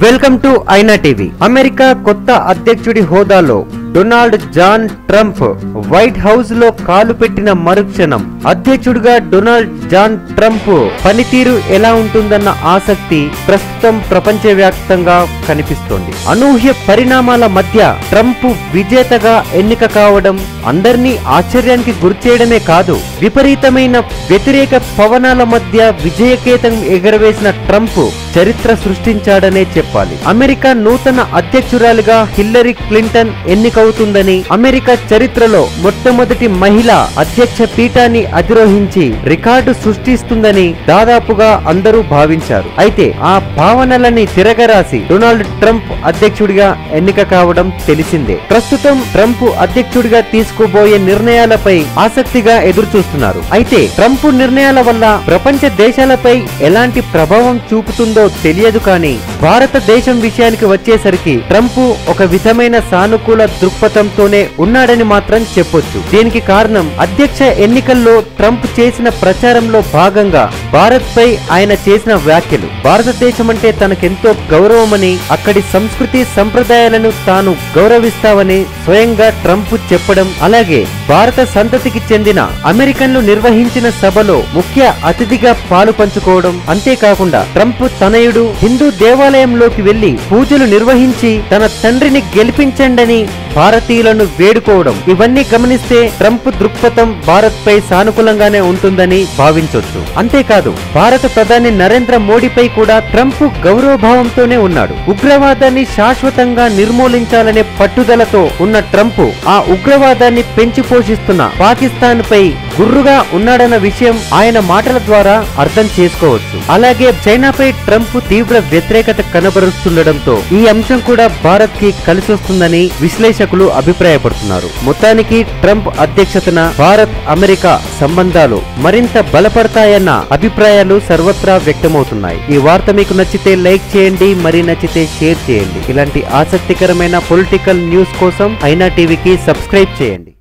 welcome to ఐనా TV America కొత్త అధ్యక్షుడి హోదాలో Donald John Trump White House లో కాలు పెట్టిన మరుక్షణం అధ్యక్షుడిగా డొనాల్డ్ జాన్ ట్రంప్ పనితీరు ఎలా ఉంటుందన్న ఆసక్తి ప్రస్తుతం ప్రపంచవ్యాప్తంగా కనిపిస్తోంది అనూహ్య పరిణామాల మధ్య ట్రంప్ విజేతగా ఎన్నిక కావడం అందరినీ ఆశ్చర్యానికి గురిచేయడమే కాదు విపరీతమైన వ్యతిరేక పవనాల మధ్య విజయకేతం ఎగరవేసిన ట్రంప్ చరిత్ర సృష్టించాడనే చెప్పాలి అమెరికా నూతన అధ్యక్షురాలిగా హిల్లరీ క్లింటన్ ఎన్నికవుతుందని అమెరికా చరిత్రలో మొట్టమొదటి మహిళ అధ్యక్ష పీఠాన్ని అధిరోహించి రికార్డు సృష్టిస్తుందని దాదాపుగా అందరూ భావించారు అయితే ఆ భావనలని తిరగరాసి డొనాల్డ్ ట్రంప్ అధ్యక్షుడిగా ఎన్నిక కావడం తెలిసిందే ప్రస్తుతం ట్రంప్ అధ్యక్షుడిగా తీసుకోబోయే నిర్ణయాలపై ఆసక్తిగా ఎదురు చూస్తున్నారు అయితే ట్రంప్ నిర్ణయాల వల్ల ప్రపంచ దేశాలపై ఎలాంటి ప్రభావం చూపుతుందో తెలియదు కానీ భారతదేశం విషయానికి వచ్చేసరికి ట్రంప్ ఒక విధమైన సానుకూల దృక్పథంతోనే ఉన్నాడని మాత్రం చెప్పొచ్చు దీనికి కారణం అధ్యక్ష ఎన్నికల్లో ట్రంప్ చేసిన ప్రచారంలో భాగంగా భారత్ పై ఆయన చేసిన వ్యాఖ్యలు భారతదేశం అంటే తనకెంతో గౌరవమని అక్కడి సంస్కృతి సంప్రదాయాలను తాను గౌరవిస్తామని స్వయంగా ట్రంప్ చెప్పడం అలాగే భారత సంతతికి చెందిన అమెరికన్లు నిర్వహించిన సభలో ముఖ్య అతిథిగా పాలు పంచుకోవడం అంతేకాకుండా ట్రంప్ తనయుడు హిందూ దేవాలయంలోకి వెళ్లి పూజలు నిర్వహించి తన తండ్రిని గెలిపించండని భారతీయులను వేడుకోవడం ఇవన్నీ గమనిస్తే ట్రంప్ దృక్పథం భారత్ పై సానుకూలంగానే ఉంటుందని భావించొచ్చు అంతేకాదు భారత ప్రధాని నరేంద్ర మోడీపై కూడా ట్రంప్ గౌరవభావంతోనే ఉన్నాడు ఉగ్రవాదాన్ని శాశ్వతంగా నిర్మూలించాలనే పట్టుదలతో ఉన్న ట్రంప్ ఆ ఉగ్రవాదాన్ని పెంచి పోషిస్తున్న పాకిస్తాన్ పై గుర్రుగా ఉన్నాడన్న విషయం ఆయన మాటల ద్వారా అర్థం చేసుకోవచ్చు అలాగే చైనాపై ట్రంప్ తీవ్ర వ్యతిరేకత కనబరుస్తుండటంతో ఈ అంశం కూడా భారత్ కి కలిసొస్తుందని విశ్లేషకులు అభిప్రాయపడుతున్నారు మొత్తానికి ట్రంప్ అధ్యక్షతన భారత్ అమెరికా సంబంధాలు మరింత బలపడతాయన్న అభిప్రాయాలు సర్వత్రా వ్యక్తమవుతున్నాయి ఈ వార్త మీకు నచ్చితే లైక్ చేయండి మరి నచ్చితే షేర్ చేయండి ఇలాంటి ఆసక్తికరమైన పొలిటికల్ న్యూస్ కోసం ఐనా టీవీకి సబ్స్క్రైబ్ చేయండి